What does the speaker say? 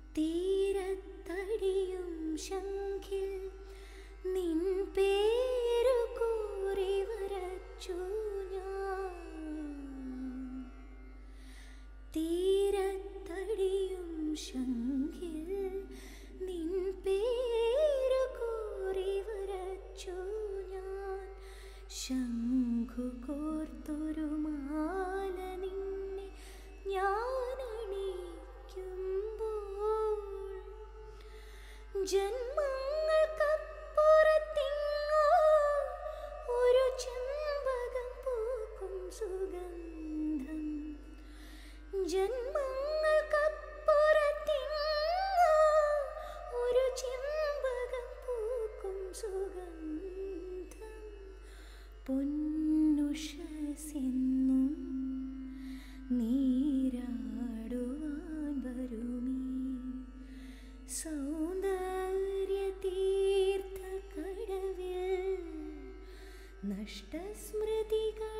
തീരത്തടിയും ശംഖിൽ നിൻ പേരു കൂറി വരച്ചു ഞാൻ തീരത്തടിയും ശംഖിൽ നിൻ പേരു കൂറി വരച്ചു ഞാൻ ശംഖു കോർത്തൊരു മാല നിന്നെ ഞാൻ അണിയിക്കുമ്പോൾ ജന്മങ്ങൾക്കപ്പുറത്തിങ്ങോ ഒരു ചെമ്പകം പൂക്കും സുഗന്ധം ജന്മങ്ങൾക്കപ്പുറത്തിങ്ങോ ഒരു ചെമ്പകം പൂക്കും സുഗന്ധം പൊന്നുഷസെന്നും നീരാടുവാൻ വരുമീ സൗന്ദര്യ തീർത്ഥ കടവിൽ നഷ്ടസ്മൃതികൾ